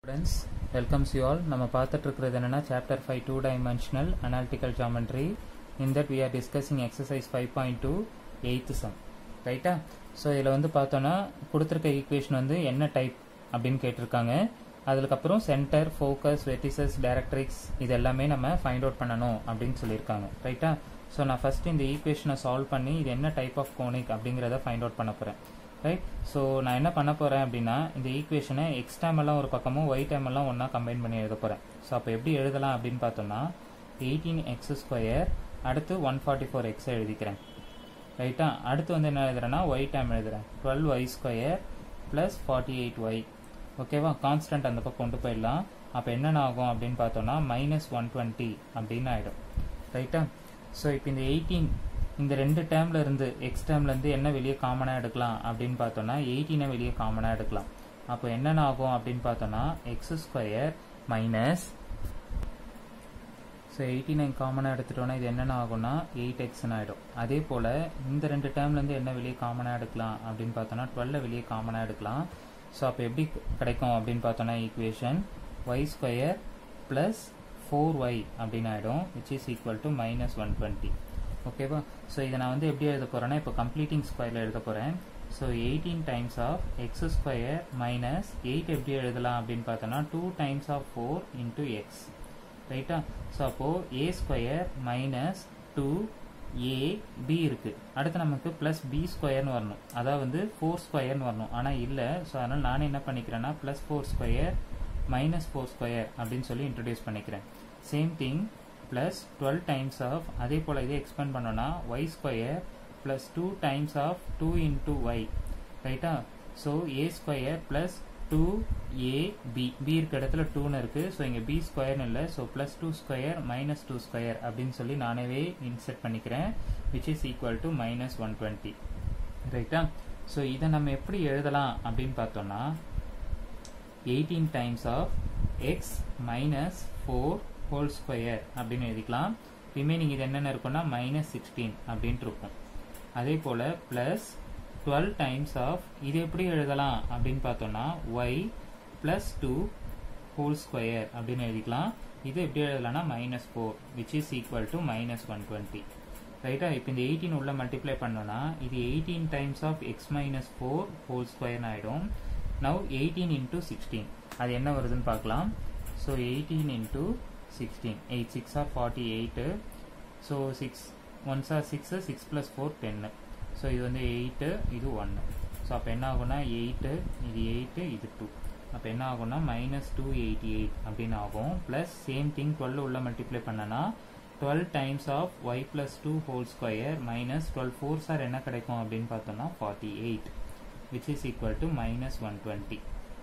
Students welcomes you all நம்ம பார்த்துட்டு இருக்கிறது என்னன்னா chapter five two dimensional analytical geometry in that we are discussing exercise five point two eight sum ரைட்டா so இதில் வந்து பார்த்தோன்னா கொடுத்துருக்க ஈக்குவேஷன் வந்து என்ன டைப் அப்படின்னு கேட்டிருக்காங்க அதுக்கப்புறம் சென்டர் ஃபோக்கஸ் வெட்டிசஸ் டைரக்ட்ரிக்ஸ் இது எல்லாமே நம்ம ஃபைண்ட் அவுட் பண்ணணும் அப்படின்னு சொல்லியிருக்காங்க ரைட்டா ஸோ நான் ஃபர்ஸ்ட் இந்த ஈக்குவேஷனை சால்வ் பண்ணி இது என்ன டைப் ஆஃப் கோனிக் அப்படிங்கிறத ஃபைண்ட் அவுட் பண்ண போகிறேன் ரைட் ஸோ நான் என்ன பண்ண போகிறேன் அப்படின்னா இந்த ஈக்குவேஷனை எக்ஸ் டைம் எல்லாம் ஒரு பக்கமும் ஒய் டைம் எல்லாம் ஒன்றா கம்பைன் பண்ணி எழுத போகிறேன் ஸோ அப்போ எப்படி எழுதலாம் அப்படின்னு பார்த்தோம்னா எயிட்டீன் எக்ஸ் ஸ்கொயர் அடுத்து ஒன் ஃபார்ட்டி ஃபோர் எக்ஸ் எழுதிக்கிறேன் ரைட்டா அடுத்து வந்து என்ன எழுதுறேன்னா ஒய் டைம் எழுதுறேன் twelve y square plus forty eight y ஓகேவா கான்ஸ்டன்ட் அந்த பக்கம் கொண்டு போயிடலாம் அப்போ என்னென்ன ஆகும் அப்படின்னு பார்த்தோம்னா மைனஸ் ஒன் டுவெண்ட்டி அப்படின்னு ஆகிடும் ரைட்டா ஸோ இப்போ இந்த எயிட்டீன் இந்த ரெண்டு டேர்ம்ல இருந்து எக்ஸ் டேர்ம்ல இருந்து என்ன வெளியே காமனாக எடுக்கலாம் அப்படின்னு பார்த்தோம்னா எயிட்டீனை வெளியே காமனாக எடுக்கலாம் அப்போ என்னென்ன ஆகும் அப்படின்னு பார்த்தோம்னா x square minus so eighty nine காமனாக எடுத்துட்டோன்னா இது என்னென்ன ஆகும்னா எயிட் எக்ஸ்னு ஆகிடும் அதே போல் இந்த ரெண்டு டேர்ம்லேருந்து என்ன வெளியே காமனாக எடுக்கலாம் அப்படின்னு பார்த்தோன்னா டுவெல்ல வெளியே காமனாக எடுக்கலாம் ஸோ அப்போ எப்படி கிடைக்கும் அப்படின்னு பார்த்தோன்னா equation y square plus four y அப்படின்னு ஆகிடும் which is equal to minus one twenty ஓகேவா ஸோ இதை நான் வந்து எப்படி எழுத போகிறேன்னா இப்போ கம்ப்ளீட்டிங் ஸ்கொயரில் எழுத போகிறேன் so eighteen times of x square minus eight எப்படி எழுதலாம் அப்படின்னு பார்த்தோன்னா two times of four into x ரைட்டா ஸோ அப்போது a square minus two a b இருக்குது அடுத்து நமக்கு ப்ளஸ் பி ஸ்கொயர்னு வரணும் அதாவது வந்து ஃபோர் ஸ்கொயர்னு வரணும் ஆனால் இல்லை ஸோ அதனால் நான் என்ன பண்ணிக்கிறேன்னா plus four square minus four square அப்படின்னு சொல்லி இன்ட்ரடியூஸ் பண்ணிக்கிறேன் same thing plus twelve times of அதே போல் இதே எக்ஸ்பேண்ட் பண்ணோன்னா y square plus two times of two into y ரைட்டா so a square plus two a b b இருக்க இடத்துல டூன்னு இருக்குது ஸோ இங்கே பி ஸ்கொயர்னு இல்லை so plus two square minus two square அப்படின்னு சொல்லி நானே இன்செர்ட் பண்ணிக்கிறேன் which is equal to minus one twenty ரைட்டா ஸோ இதை நம்ம எப்படி எழுதலாம் அப்படின்னு பார்த்தோம்னா eighteen times of x minus four whole square அப்படின்னு எழுதிக்கலாம் ரிமைனிங் இது என்னென்ன இருக்கும்னா மைனஸ் சிக்ஸ்டீன் அப்படின்ட்டு இருக்கும் அதே போல் ப்ளஸ் டுவெல் டைம்ஸ் ஆஃப் இது எப்படி எழுதலாம் அப்படின்னு பார்த்தோம்னா y plus two whole square அப்படின்னு எழுதிக்கலாம் இது எப்படி எழுதலாம்னா minus four which is equal to minus one twenty ரைட்டா இப்போ இந்த எயிட்டீன் உள்ள மல்டிப்ளை பண்ணோன்னா இது eighteen times of x minus four whole ஸ்கொயர்னு ஆகிடும் நவ் எயிட்டீன் இன்டூ சிக்ஸ்டீன் அது என்ன வருதுன்னு பார்க்கலாம் so eighteen into sixteen eight six are forty eight so six ones are six six plus four டென்னு ஸோ இது வந்து எயிட்டு இது ஒன்று ஸோ அப்போ என்ன ஆகும்னா எயிட்டு இது எயிட்டு இது டூ அப்போ என்ன ஆகும்னா மைனஸ் டூ எயிட்டி எயிட் அப்படின்னு ஆகும் ப்ளஸ் சேம் திங் டுவெல் உள்ள மல்டிப்ளை பண்ணனா twelve times of y plus two whole square minus twelve four சார் என்ன கிடைக்கும் அப்படின்னு பார்த்தோம்னா forty eight which is equal to minus one twenty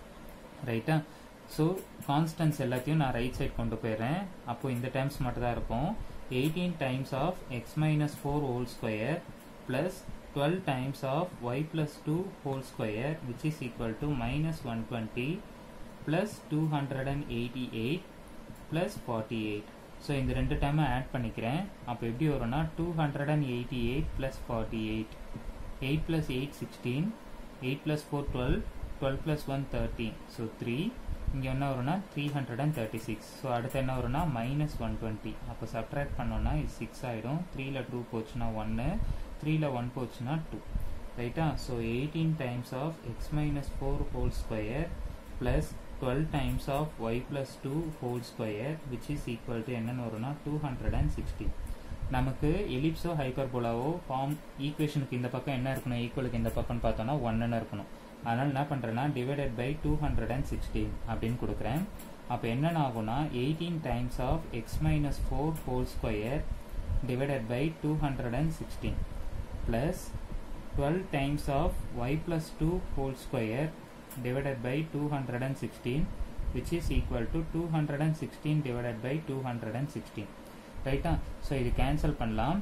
ரைட்டா ஸோ கான்ஸ்டன்ஸ் எல்லாத்தையும் நான் ரைட் சைட் கொண்டு போயிடுறேன் அப்போது இந்த டைம்ஸ் மட்டும் தான் இருக்கும் eighteen times of x minus four whole square plus twelve times of y plus two whole square which is equal to minus one twenty plus two hundred and eighty eight plus forty eight so இந்த ரெண்டு டைமை add பண்ணிக்கிறேன் அப்போ எப்படி வரும்னா two hundred and eighty eight plus forty eight eight plus eight sixteen eight plus four twelve twelve plus one thirteen so three இங்கே என்ன வரும்னா three hundred and thirty six so அடுத்து என்ன வரும்னா மைனஸ் ஒன் டுவெண்ட்டி அப்போ subtract பண்ணோன்னா இது six ஆகிடும் த்ரீல டூ போச்சுன்னா ஒன்று த்ரீல ஒன் போச்சுன்னா டூ ரைட்டா so eighteen times of x minus four whole square plus twelve times of y plus two whole square which is equal to என்னென்னு வரும்னா டூ ஹண்ட்ரட் அண்ட் சிக்ஸ்டீன் நமக்கு எலிப்ஸோ ஹைப்பர்போலாவோ ஃபார்ம் ஈக்குவேஷனுக்கு இந்த பக்கம் என்ன இருக்கணும் ஈக்குவலுக்கு இந்த பக்கம்னு பார்த்தோன்னா ஒன்னுன்னு இருக்கணும் அதனால் என்ன பண்ணுறேன்னா divided by two hundred and sixteen அப்படின்னு கொடுக்குறேன் அப்போ என்னென்ன ஆகும்னா eighteen times of x minus four whole square divided by two hundred and sixteen plus twelve times of y plus two whole square divided by two hundred and sixteen which is equal to two hundred and sixteen divided by two hundred and sixteen ரைட்டா so இது cancel பண்ணலாம்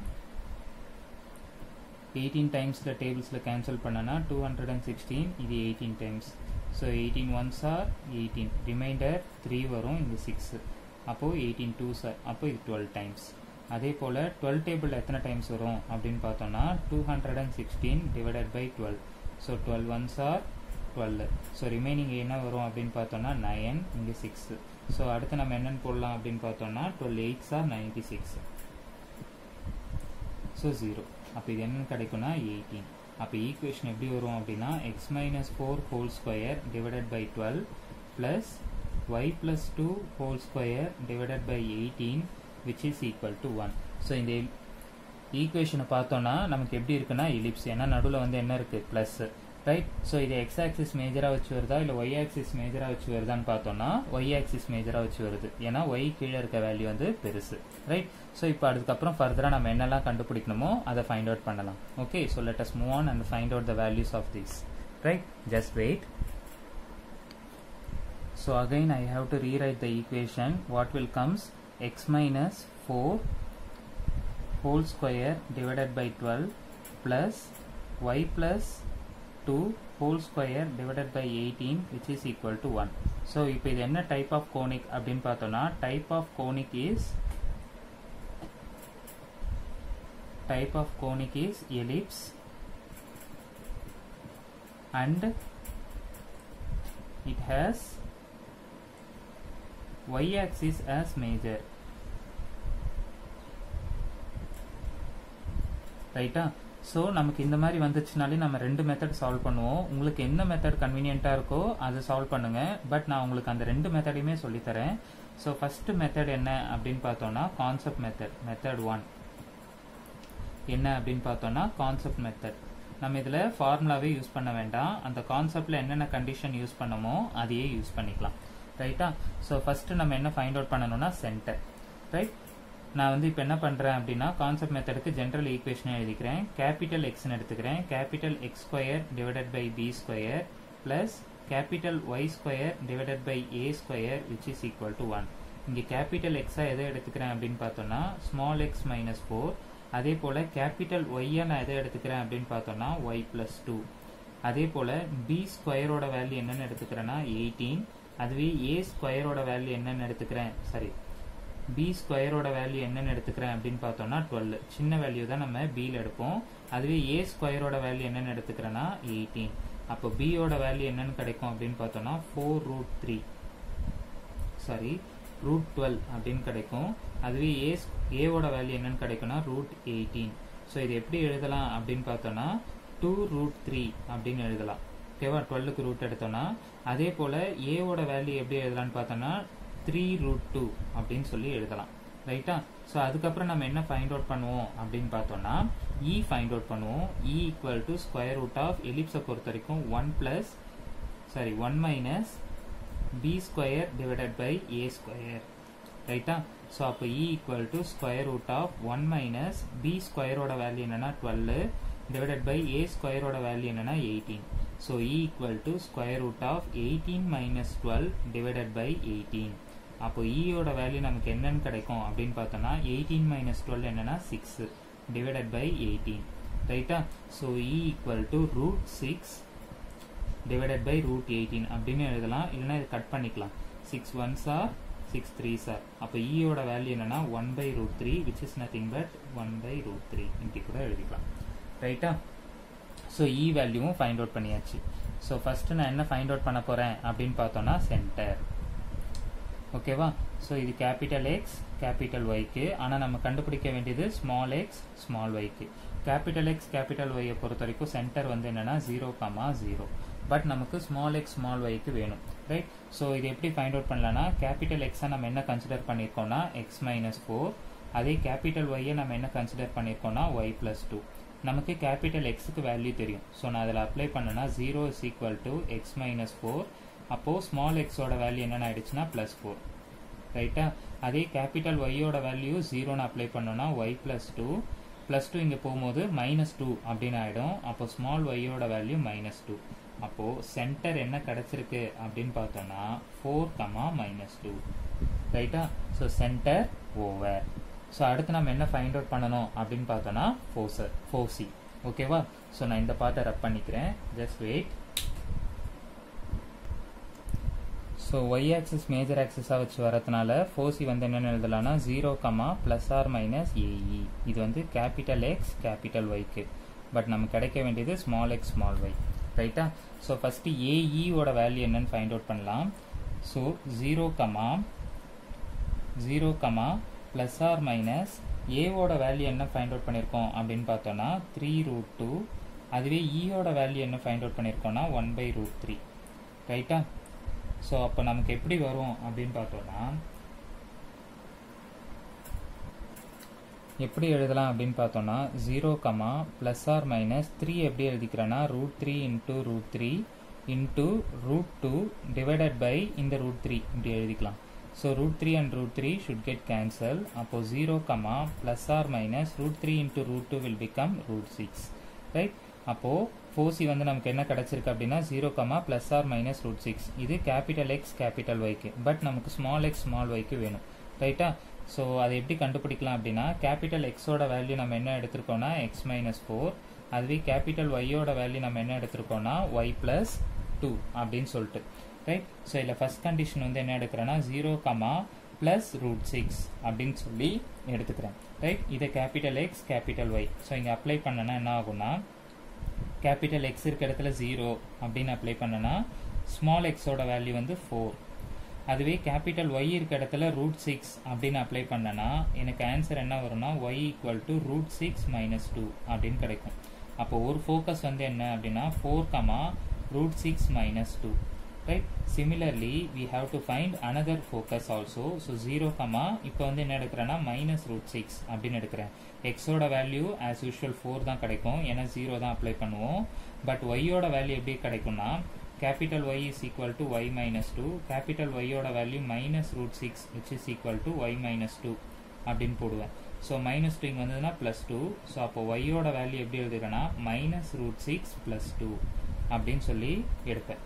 eighteen டைம்ஸில் டேபிள்ஸில் cancel பண்ணனா two hundred and sixteen இது eighteen times so eighteen ones are eighteen remainder three வரும் இங்கே six அப்போது எயிட்டீன் டூ சார் அப்போ இது டுவெல் டைம்ஸ் அதே போல் டுவெல் டேபிள் எத்தனை டைம்ஸ் வரும் அப்படின்னு பார்த்தோம்னா two hundred and sixteen divided by twelve so twelve ones are twelve so remaining என்ன வரும் அப்படின்னு பார்த்தோம்னா நயன் இங்கே சிக்ஸு ஸோ அடுத்து நம்ம என்னென்னு போடலாம் அப்படின்னு பார்த்தோம்னா twelve eights are ninety six so zero அப்போ இது என்னென்னு கிடைக்கும்னா எயிட்டீன் அப்போ ஈக்குவேஷன் எப்படி வரும் அப்படின்னா x minus four whole square divided by twelve plus y plus two whole square divided by eighteen which is equal to one so இந்த ஈக்குவேஷனை பார்த்தோன்னா நமக்கு எப்படி இருக்குன்னா எலிப்ஸ் ஏன்னா நடுவில் வந்து என்ன இருக்குது ப்ளஸ் ரைட் ஸோ இது எக்ஸ் ஆக்சிஸ் மேஜராக வச்சு வருதா இல்லை ஒய் ஆக்சிஸ் மேஜராக வச்சு வருதான்னு பார்த்தோம்னா ஒய் ஆக்சிஸ் மேஜராக வச்சு வருது ஏன்னா ஒய் கீழே இருக்க வேல்யூ வந்து பெருசு ரைட் ஸோ இப்போ அதுக்கப்புறம் ஃபர்தராக நம்ம என்னெல்லாம் கண்டுபிடிக்கணுமோ அதை ஃபைண்ட் அவுட் பண்ணலாம் okay so let us move on and find out the values of these right just wait So again I have to rewrite the equation. What will comes x minus 4 whole square divided by 12 plus y plus 2 whole square divided by 18 which is equal to 1. So இப்போ இது என்ன type of conic அப்படின்னு பார்த்தோம்னா type of conic is type of conic is ellipse and it has y axis as major ரைட்டா so நமக்கு இந்த மாதிரி வந்துச்சுனாலே நம்ம ரெண்டு மெத்தட் சால்வ் பண்ணுவோம் உங்களுக்கு என்ன மெத்தட் கன்வீனியண்ட்டாக இருக்கோ அதை சால்வ் பண்ணுங்க பட் நான் உங்களுக்கு அந்த ரெண்டு மெத்தடையுமே சொல்லித்தரேன் ஸோ ஃபர்ஸ்ட் மெத்தட் என்ன அப்படின்னு பார்த்தோம்னா கான்செப்ட் மெத்தட் மெத்தட் ஒன் என்ன அப்படின்னு பார்த்தோம்னா கான்செப்ட் மெத்தட் நம்ம இதில் ஃபார்முலாவே யூஸ் பண்ண வேண்டாம் அந்த கான்செப்டில் என்னென்ன கண்டிஷன் யூஸ் பண்ணமோ அதையே யூஸ் பண்ணிக்கலாம் ரைட்டா ஸோ ஃபஸ்ட்டு நம்ம என்ன ஃபைண்ட் அவுட் பண்ணணும்னா சென்டர் ரைட் நான் வந்து இப்போ என்ன பண்ணுறேன் அப்படின்னா கான்செப்ட் மெத்தடுக்கு ஜென்ரல் ஈக்குவேஷன் எழுதிக்கிறேன் கேபிட்டல் எக்ஸ்னு எடுத்துக்கிறேன் capital x square divided by b square plus capital y square divided by a square which is equal to one இங்கே கேபிட்டல் எக்ஸாக எதை எடுத்துக்கிறேன் அப்படின்னு பார்த்தோம்னா ஸ்மால் எக்ஸ் மைனஸ் ஃபோர் அதே போல் கேபிட்டல் ஒய்யை நான் எதை எடுத்துக்கிறேன் அப்படின்னு பார்த்தோம்னா ஒய் ப்ளஸ் டூ அதே போல் பி ஸ்கொயரோட வேல்யூ என்னென்னு எடுத்துக்கிறேன்னா எயிட்டீன் அதுவே ஏ ஸ்கொயரோட வேல்யூ என்னென்னு எடுத்துக்கிறேன் சாரி பி ஸ்கொயரோட வேல்யூ என்னென்னு எடுத்துக்கிறேன் அப்படின்னு பார்த்தோம்னா டுவெல் சின்ன வேல்யூ தான் நம்ம பியில் எடுப்போம் அதுவே ஏ ஸ்கொயரோட வேல்யூ என்னென்னு எடுத்துக்கிறேன்னா எயிட்டீன் அப்போ பியோட வேல்யூ என்னென்னு கிடைக்கும் அப்படின்னு பார்த்தோம்னா four root three sorry root twelve அப்படின்னு கிடைக்கும் அதுவே ஏ ஏவோட வேல்யூ என்னென்னு கிடைக்கும்னா ரூட் எயிட்டீன் ஸோ இது எப்படி எழுதலாம் அப்படின்னு பார்த்தோம்னா டூ ரூட் த்ரீ அப்படின்னு எழுதலாம் ஓகேவா டுவெல்லுக்கு ரூட் எடுத்தோம்னா அதே போல் ஏவோட வேல்யூ எப்படி எழுதலாம்னு பார்த்தோம்னா த்ரீ ரூட் டூ அப்படின்னு சொல்லி எழுதலாம் ரைட்டா ஸோ அதுக்கப்புறம் நம்ம என்ன ஃபைண்ட் அவுட் பண்ணுவோம் அப்படின்னு பார்த்தோம்னா இ ஃபைண்ட் அவுட் பண்ணுவோம் e equal to square root of எலிப்ஸை பொறுத்த வரைக்கும் one plus sorry one minus b square divided by a square ரைட்டா ஸோ அப்போ e equal to square root of one minus b ஸ்கொயரோட வேல்யூ என்னன்னா டுவெல் டிவைடட் பை ஏ ஸ்கொயரோட value என்னன்னா eighteen so e equal to square root of eighteen minus twelve divided by eighteen அப்போ இயோட value நமக்கு என்னன்னு கிடைக்கும் அப்படின்னு பார்த்தோம்னா எயிட்டீன் மைனஸ் டுவெல் என்னன்னா சிக்ஸ் டிவைடட் பை எயிட்டீன் ரைட்டா so e equal to root six divided by root eighteen அப்படின்னு எழுதலாம் இல்லைனா இது கட் பண்ணிக்கலாம் சிக்ஸ் ஒன் சார் சிக்ஸ் த்ரீ சார் அப்போ இயோட வேல்யூ என்னன்னா one by root three which is nothing but one by root three இப்படி கூட எழுதிக்கலாம் ரைட்டா ஸோ இ வேல்யூவும் ஃபைண்ட் அவுட் பண்ணியாச்சு ஸோ ஃபஸ்ட்டு நான் என்ன ஃபைண்ட் அவுட் பண்ண போகிறேன் அப்படின்னு பார்த்தோன்னா சென்டர் ஓகேவா ஸோ இது கேபிட்டல் எக்ஸ் கேபிட்டல் ஒய்க்கு ஆனால் நம்ம கண்டுபிடிக்க வேண்டியது ஸ்மால் எக்ஸ் ஸ்மால் ஒய்க்கு கேபிட்டல் எக்ஸ் கேபிட்டல் ஒய்யை பொறுத்த வரைக்கும் சென்டர் வந்து என்னென்னா ஜீரோ கமா ஜீரோ பட் நமக்கு ஸ்மால் எக்ஸ் ஸ்மால் ஒய்க்கு வேணும் ரைட் ஸோ இது எப்படி ஃபைண்ட் அவுட் பண்ணலாம்னா கேபிட்டல் எக்ஸை நம்ம என்ன கன்சிடர் பண்ணியிருக்கோம்னா எக்ஸ் மைனஸ் ஃபோர் அதே கேபிட்டல் ஒய்யை நம்ம என்ன கன்சிடர் பண்ணியிருக்கோம்னா ஒய் ப்ளஸ் டூ நமக்கு கேபிட்டல் எக்ஸுக்கு வேல்யூ தெரியும் ஸோ நான் அதில் அப்ளை பண்ணனா zero is equal to x minus four அப்போது ஸ்மால் எக்ஸோட வேல்யூ என்னென்ன ஆயிடுச்சுன்னா ப்ளஸ் ஃபோர் ரைட்டா அதே கேபிட்டல் ஒய்யோட வேல்யூ ஜீரோன்னு அப்ளை பண்ணோன்னா y plus two plus two இங்கே போகும்போது மைனஸ் டூ அப்படின்னு ஆகிடும் அப்போ ஸ்மால் ஒய்யோட வேல்யூ மைனஸ் டூ அப்போது சென்டர் என்ன கிடச்சிருக்கு அப்படின்னு பார்த்தோன்னா ஃபோர் கமா மைனஸ் டூ ரைட்டா ஸோ சென்டர் ஓவர் ஸோ அடுத்து நம்ம என்ன ஃபைண்ட் அவுட் பண்ணணும் அப்படின்னு பார்த்தோன்னா ஃபோர்ஸர் ஃபோர் சி ஓகேவா ஸோ நான் இந்த பார்ட்டை ரப் பண்ணிக்கிறேன் just wait so y axis major ஆக்சிஸாக வச்சு வரதுனால ஃபோர்சி வந்து என்னென்னு எழுதலாம்னா zero comma plus or minus a e இது வந்து கேபிட்டல் எக்ஸ் கேபிட்டல் ஒய்க்கு பட் நமக்கு கிடைக்க வேண்டியது ஸ்மால் எக்ஸ் ஸ்மால் ஒய் ரைட்டா ஸோ ஃபஸ்ட்டு ஏஇயோட வேல்யூ என்னன்னு ஃபைண்ட் அவுட் பண்ணலாம் so zero comma zero comma plus or minus ஏவோட வேல்யூ என்ன ஃபைண்ட் அவுட் பண்ணியிருக்கோம் அப்படின்னு பார்த்தோன்னா த்ரீ ரூட் டூ அதுவே ஈயோட வேல்யூ என்ன ஃபைண்ட் அவுட் பண்ணியிருக்கோம்னா ஒன் பை ரூட் த்ரீ ரைட்டா ஸோ அப்போ நமக்கு எப்படி வரும் அப்படின்னு பார்த்தோன்னா எப்படி எழுதலாம் அப்படின்னு பார்த்தோன்னா zero comma plus or minus three எப்படி எழுதிக்கிறேன்னா root three into root three into root two divided by இந்த ரூட் த்ரீ இப்படி எழுதிக்கலாம் so root three and root three should get cancel அப்போது zero comma plus or minus root three into root two will become root six right அப்போது foci வந்து நமக்கு என்ன கிடச்சிருக்கு அப்படின்னா zero comma plus or minus root six இது capital x capital ஒய்க்கு but நமக்கு ஸ்மால் எக்ஸ் ஸ்மால் ஒய்க்கு வேணும் ரைட்டா ஸோ அதை எப்படி கண்டுபிடிக்கலாம் அப்படின்னா கேபிட்டல் எக்ஸோட வேல்யூ நம்ம என்ன எடுத்திருக்கோம்னா எக்ஸ் மைனஸ் ஃபோர் அதுவே கேபிட்டல் ஒய்யோட வேல்யூ நம்ம என்ன எடுத்திருக்கோம்னா ஒய் ப்ளஸ் டூ அப்படின்னு சொல்லிட்டு ரைட் ஸோ இதில் ஃபஸ்ட் கண்டிஷன் வந்து என்ன எடுக்கிறேன்னா zero comma plus root six அப்படின்னு சொல்லி எடுத்துக்கிறேன் ரைட் இதை capital x capital y so இங்கே அப்ளை பண்ணனா என்ன ஆகும்னா கேபிட்டல் எக்ஸ் இருக்க இடத்துல ஜீரோ அப்படின்னு அப்ளை பண்ணனா ஸ்மால் எக்ஸோட வேல்யூ வந்து ஃபோர் அதுவே கேபிட்டல் ஒய் இருக்க இடத்துல ரூட் சிக்ஸ் அப்படின்னு அப்ளை பண்ணனா எனக்கு ஆன்சர் என்ன வரும்னா y equal to root six minus two அப்படின்னு கிடைக்கும் அப்போ ஒரு ஃபோக்கஸ் வந்து என்ன அப்படின்னா four comma root six minus two right similarly we have to find another focus also so zero comma இப்போ வந்து என்ன எடுக்கிறேன்னா மைனஸ் ரூட் சிக்ஸ் அப்படின்னு எடுக்கிறேன் எக்ஸோட வேல்யூ ஆஸ் யூஷுவல் ஃபோர் தான் கிடைக்கும் ஏன்னா ஜீரோ தான் அப்ளை பண்ணுவோம் பட் ஒய்யோட வேல்யூ எப்படி கிடைக்கும்னா capital Y is equal to Y minus 2 capital Y ஓட value minus root six which is equal to y minus two அப்படின்னு போடுவேன் ஸோ மைனஸ் டூ இங்கே வந்ததுன்னா ப்ளஸ் டூ ஸோ அப்போ ஒய்யோட வேல்யூ எப்படி எழுதுகிறேன்னா minus root six plus two அப்படின்னு சொல்லி எடுப்பேன்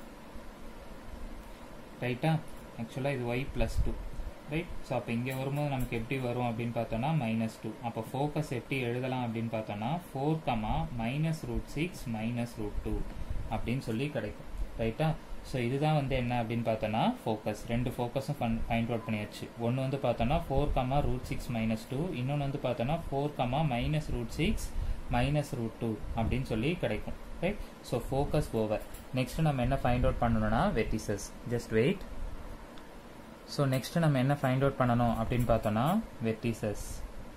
ரைட்டா ஆக்சுவலாக இது y plus two right so அப்போ இங்கே வரும்போது நமக்கு எப்படி வரும் அப்படின்னு பார்த்தோன்னா மைனஸ் டூ அப்போ ஃபோக்கஸ் எப்படி எழுதலாம் அப்படின்னு பார்த்தோன்னா four comma minus root six minus root two அப்படின்னு சொல்லி கிடைக்கும் ரைட்டா ஸோ இதுதான் வந்து என்ன அப்படின்னு பார்த்தோன்னா ஃபோக்கஸ் ரெண்டு ஃபோக்கஸும் ஃபன் ஃபைண்ட் அவுட் பண்ணியாச்சு ஒன்று வந்து பார்த்தோன்னா four comma root six minus two இன்னொன்று வந்து பார்த்தோன்னா four comma minus root six minus root two அப்படின்னு சொல்லி கிடைக்கும் right so focus over next நம்ம என்ன ஃபைண்ட் அவுட் பண்ணணும்னா vertices just wait so next நம்ம என்ன ஃபைண்ட் அவுட் பண்ணணும் அப்படின்னு பார்த்தோன்னா வெட்டிசஸ்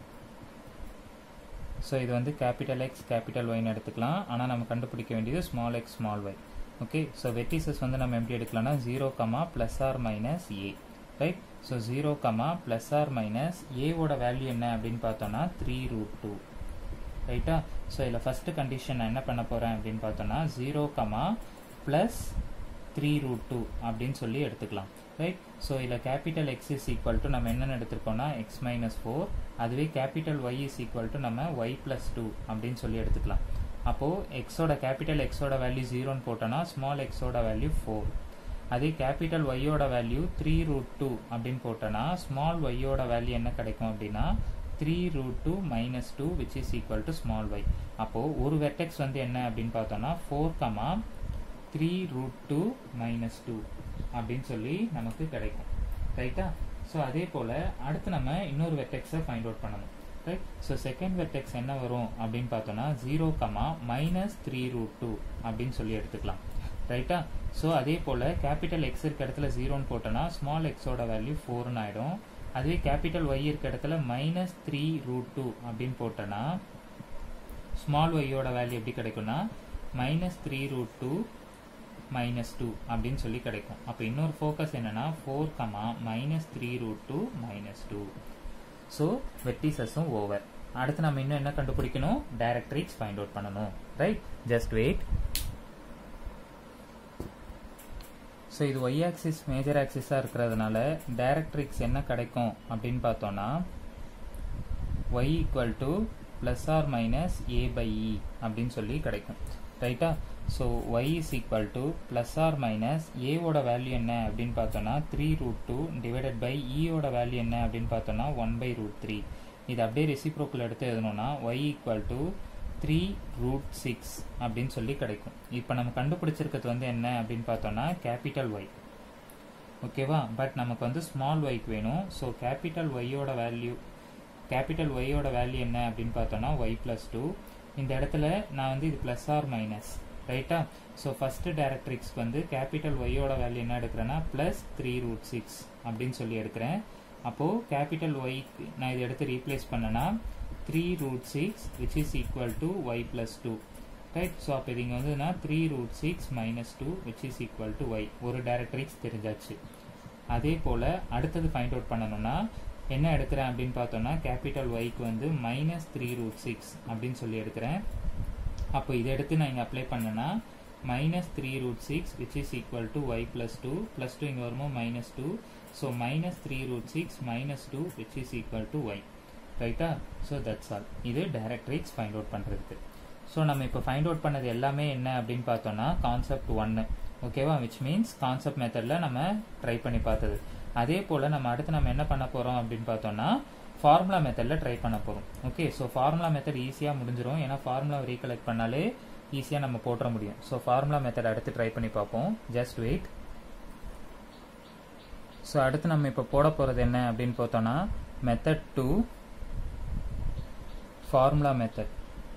ஸோ இது வந்து கேபிட்டல் எக்ஸ் கேபிட்டல் ஒய்னு எடுத்துக்கலாம் ஆனால் நம்ம கண்டுபிடிக்க வேண்டியது small x small y okay so vertices வந்து நம்ம எப்படி எடுக்கலாம்னா zero comma plus or minus a right so zero comma plus or minus ஏவோட வேல்யூ என்ன அப்படின்னு பார்த்தோன்னா த்ரீ ரூட் டூ ரைட்டா ஸோ இதில் ஃபஸ்ட்டு கண்டிஷன் நான் என்ன பண்ண போகிறேன் அப்படின்னு பார்த்தோன்னா zero comma plus three root two அப்படின்னு சொல்லி எடுத்துக்கலாம் ரைட் ஸோ இதில் capital x is equal to நம்ம என்னென்னு எடுத்துருக்கோம்னா எக்ஸ் மைனஸ் ஃபோர் அதுவே capital y is equal to நம்ம ஒய் ப்ளஸ் டூ அப்படின்னு சொல்லி எடுத்துக்கலாம் அப்போது எக்ஸோட கேபிட்டல் எக்ஸோட வேல்யூ ஜீரோன்னு போட்டோன்னா ஸ்மால் எக்ஸோட வேல்யூ ஃபோர் அதே கேபிட்டல் ஒய்யோட வேல்யூ த்ரீ ரூட் டூ அப்படின்னு போட்டோன்னா ஸ்மால் ஒய்யோட வேல்யூ என்ன கிடைக்கும் அப்படின்னா three root two minus two which is equal to small y அப்போது ஒரு வெர்டெக்ஸ் வந்து என்ன அப்படின்னு பார்த்தோன்னா four comma three root two minus two அப்படின்னு சொல்லி நமக்கு கிடைக்கும் ரைட்டா ஸோ அதே போல் அடுத்து நம்ம இன்னொரு வெர்டெக்ஸை ஃபைண்ட் அவுட் பண்ணணும் ரைட் ஸோ செகண்ட் வெர்டெக்ஸ் என்ன வரும் அப்படின்னு பார்த்தோன்னா zero comma minus three root two அப்படின்னு சொல்லி எடுத்துக்கலாம் ரைட்டா ஸோ அதே போல் கேபிட்டல் எக்ஸ் இருக்க இடத்துல ஜீரோன்னு போட்டோன்னா ஸ்மால் எக்ஸோட வேல்யூ ஃபோர்னு ஆகிடும் அதுவே கேபிட்டல் ஒய் இருக்க இடத்துல மைனஸ் த்ரீ ரூட் டூ அப்படின்னு போட்டோன்னா ஸ்மால் ஒய்யோட வேல்யூ எப்படி கிடைக்கும்னா minus three root two minus two அப்படின்னு சொல்லி கிடைக்கும் அப்போ இன்னொரு ஃபோக்கஸ் என்னன்னா four comma minus three root two minus two so வெட்டிசஸும் ஓவர் அடுத்து நம்ம இன்னும் என்ன கண்டுபிடிக்கணும் டைரக்ட்ரிக்ஸ் ஃபைண்ட் அவுட் பண்ணணும் ரைட் ஜஸ்ட் வெயிட் ஸோ இது ஒய் ஆக்சிஸ் மேஜர் ஆக்சிஸாக இருக்கிறதுனால டைரக்ட்ரிக்ஸ் என்ன கிடைக்கும் அப்படின்னு பார்த்தோன்னா y equal to plus or minus a by e அப்படின்னு சொல்லி கிடைக்கும் ரைட்டா so y is equal to plus or minus ஏவோட வேல்யூ என்ன அப்படின்னு பார்த்தோன்னா three root two divided by இயோட வேல்யூ என்ன அப்படின்னு பார்த்தோன்னா ஒன் பை ரூட் த்ரீ இது அப்படியே ரெசிப்ரோக்கில் எடுத்து எழுதணும்னா y equal to three root six அப்படின்னு சொல்லி கிடைக்கும் இப்போ நம்ம கண்டுபிடிச்சிருக்கிறது வந்து என்ன அப்படின்னு பார்த்தோன்னா கேபிட்டல் ஒய் ஓகேவா பட் நமக்கு வந்து ஸ்மால் ஒய்க்கு வேணும் ஸோ கேபிட்டல் ஒய்யோட வேல்யூ கேபிட்டல் ஒய்யோட வேல்யூ என்ன அப்படின்னு பார்த்தோன்னா ஒய் ப்ளஸ் டூ இந்த இடத்துல நான் வந்து இது ப்ளஸ் ஆர் மைனஸ் ரைட்டா ஸோ ஃபஸ்ட்டு டேரக்ட்ரிக்ஸ்க்கு வந்து கேபிட்டல் ஒய்யோட வேல்யூ என்ன எடுக்கிறேன்னா ப்ளஸ் த்ரீ ரூட் சிக்ஸ் அப்படின்னு சொல்லி எடுக்கிறேன் அப்போது கேபிட்டல் ஒய்க்கு நான் இதை எடுத்து ரீப்ளேஸ் பண்ணேன்னா three root six which is equal to y plus two right so அப்போ இது இங்கே வந்துன்னா three root six minus two which is equal to y ஒரு டேரக்ட்ரிக்ஸ் தெரிஞ்சாச்சு அதே போல் அடுத்தது ஃபைண்ட் அவுட் பண்ணணும்னா என்ன எடுக்கிறேன் அப்படின்னு பார்த்தோம்னா கேபிட்டல் ஒய்க்கு வந்து மைனஸ் த்ரீ ரூட் சிக்ஸ் அப்படின்னு சொல்லி எடுக்கிறேன் அப்போ இதை எடுத்து நான் இங்கே அப்ளை பண்ணேன்னா minus three root six which is equal to y plus two plus two இங்கே வருமோ minus two so minus three root six minus two which is equal to y ரைட்டா ஸோ தட்ஸ் ஆல் இது directrix find out பண்ணுறதுக்கு so நம்ம இப்போ find out பண்ணது எல்லாமே என்ன அப்படின்னு பார்த்தோம்னா கான்செப்ட் ஒன்று ஓகேவா விச் மீன்ஸ் கான்செப்ட் மெத்தடில் நம்ம ட்ரை பண்ணி பார்த்தது அதே போல் நம்ம அடுத்து நம்ம என்ன பண்ண போகிறோம் அப்படின்னு பார்த்தோம்னா ஃபார்முலா மெத்தடில் ட்ரை பண்ண போகிறோம் ஓகே ஸோ ஃபார்முலா மெத்தட் ஈஸியாக முடிஞ்சிடும் ஏன்னா ஃபார்முலா ரீகலெக்ட் பண்ணாலே ஈஸியாக நம்ம போட்டுற முடியும் ஸோ ஃபார்முலா மெத்தட் அடுத்து ட்ரை பண்ணி பார்ப்போம் ஜஸ்ட் வெயிட் ஸோ அடுத்து நம்ம இப்போ போட போகிறது என்ன அப்படின்னு பார்த்தோம்னா method two formula method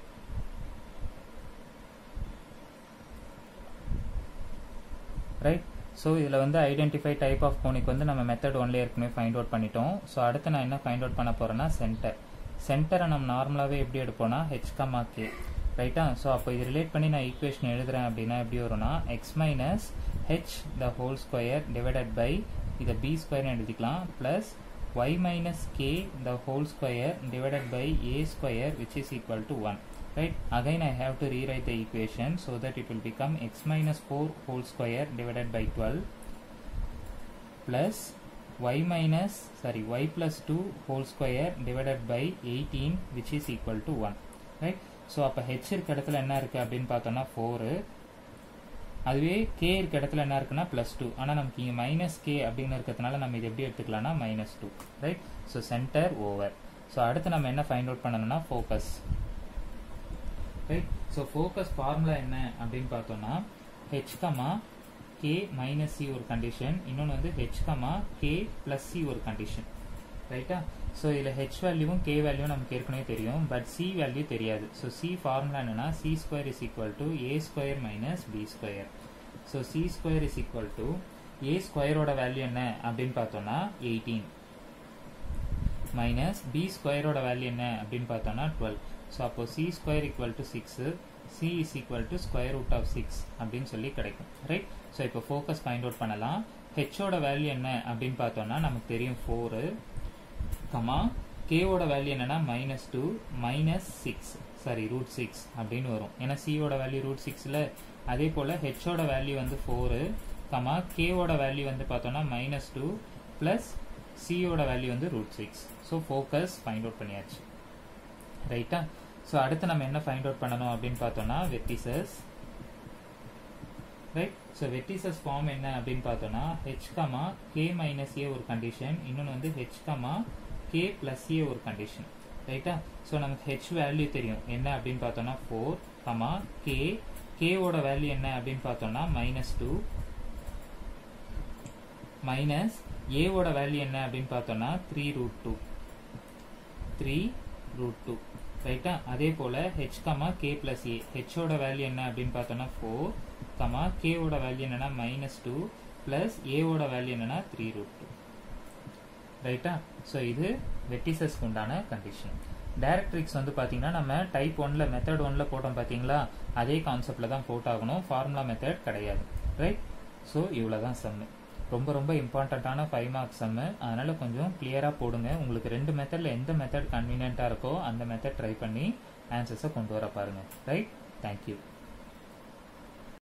right so இதில் வந்து ஐடென்டிஃபை டைப் ஆஃப் கோனிக் வந்து நம்ம மெத்தட் ஒன்ல ஏற்கனவே ஃபைண்ட் அவுட் பண்ணிட்டோம் ஸோ அடுத்து நான் என்ன ஃபைண்ட் அவுட் பண்ண போகிறேன்னா சென்டர் சென்டரை நம்ம நார்மலாகவே எப்படி எடுப்போம்னா ஹெச் கமா கே ரைட்டா ஸோ அப்போ இது ரிலேட் பண்ணி நான் ஈக்குவேஷன் எழுதுறேன் அப்படின்னா எப்படி வரும்னா x minus h the whole square divided by இதை பி ஸ்கொயர்னு எழுதிக்கலாம் plus y minus k the whole square divided by a square which is equal to 1 right again I have to rewrite the equation so that it will become x minus 4 whole square divided by 12 plus y minus sorry y plus 2 whole square divided by 18 which is equal to 1 right so அப்போ h இருக்க இடத்துல என்ன இருக்கு அப்படின்னு பார்த்தோம்னா 4 அதுவே K இருக்க இடத்துல என்ன இருக்குன்னா ப்ளஸ் டூ ஆனால் நமக்கு இங்கே மைனஸ் கே அப்படின்னு இருக்கிறதுனால நம்ம இது எப்படி எடுத்துக்கலாம்னா minus two right so centre over so அடுத்து நம்ம என்ன ஃபைண்ட் அவுட் பண்ணணும்னா focus right so focus formula என்ன அப்படின்னு பார்த்தோம்னா h comma k minus c ஒரு கண்டிஷன் இன்னொன்று வந்து h comma k plus c ஒரு கண்டிஷன் ரைட்டா ஸோ இதில் ஹெச் வேல்யூவும் கே வேல்யூவும் நமக்கு ஏற்கனவே தெரியும் பட் சி வேல்யூ தெரியாது ஸோ சி ஃபார்முலா என்னன்னா c square is equal to a square minus b square so c square is equal to a ஸ்கொயரோட வேல்யூ என்ன அப்படின்னு பார்த்தோம்னா எயிட்டீன் மைனஸ் பி ஸ்கொயரோட வேல்யூ என்ன அப்படின்னு பார்த்தோம்னா டுவெல் ஸோ அப்போ c square equal to six c is equal to square root of six அப்படின்னு சொல்லி கிடைக்கும் ரைட் ஸோ இப்போ ஃபோக்கஸ் ஃபைண்ட் அவுட் பண்ணலாம் ஹெச்சோட வேல்யூ என்ன அப்படின்னு பார்த்தோம்னா நமக்கு தெரியும் ஃபோரு கமா கேவோட வேல்யூ என்னன்னா minus two minus six sorry root six அப்படின்னு வரும் ஏன்னா சியோட வேல்யூ ரூட் சிக்ஸில் அதே போல் ஹெச்சோட வேல்யூ வந்து ஃபோரு கமா கேவோட வேல்யூ வந்து பார்த்தோம்னா மைனஸ் டூ ப்ளஸ் சியோட வேல்யூ வந்து root six so focus find out பண்ணியாச்சு ரைட்டா ஸோ அடுத்து நம்ம என்ன ஃபைண்ட் அவுட் பண்ணணும் அப்படின்னு பார்த்தோம்னா vertices right so vertices form என்ன அப்படின்னு பார்த்தோம்னா h comma k minus a ஒரு கண்டிஷன் இன்னொன்று வந்து h comma k plus a ஒரு கண்டிஷன் ரைட்டா ஸோ நமக்கு ஹெச் வேல்யூ தெரியும் என்ன அப்படின்னு பார்த்தோம்னா ஃபோர் கமா கே கேவோட வேல்யூ என்ன அப்படின்னு பார்த்தோம்னா மைனஸ் டூ மைனஸ் ஏவோட வேல்யூ என்ன அப்படின்னு பார்த்தோம்னா three root two three root two ரைட்டா அதே போல் h comma k plus a ஹெச்சோட வேல்யூ என்ன அப்படின்னு பார்த்தோம்னா ஃபோர் கமா கேவோட வேல்யூ என்னன்னா மைனஸ் டூ பிளஸ் ஏவோட வேல்யூ என்னன்னா த்ரீ ரூட் டூ ரைட்டா ஸோ இது வெட்டிசஸ்க்கு உண்டான கண்டிஷன் டைரக்ட்ரிக்ஸ் வந்து பார்த்தீங்கன்னா நம்ம டைப் ஒன்ல மெத்தட் ஒன்ல போட்டோம் பார்த்தீங்களா அதே கான்செப்டில் தான் போட்டாகணும் ஃபார்முலா மெத்தட் கிடையாது ரைட் ஸோ இவ்வளோ தான் சம்மு ரொம்ப ரொம்ப இம்பார்ட்டண்ட்டான ஃபைவ் மார்க்ஸ் சம்மு அதனால் கொஞ்சம் கிளியராக போடுங்க உங்களுக்கு ரெண்டு மெத்தடில் எந்த மெத்தட் கன்வீனியண்ட்டாக இருக்கோ அந்த மெத்தட் ட்ரை பண்ணி ஆன்சர்ஸை கொண்டு வர பாருங்கள் ரைட் தேங்க்யூ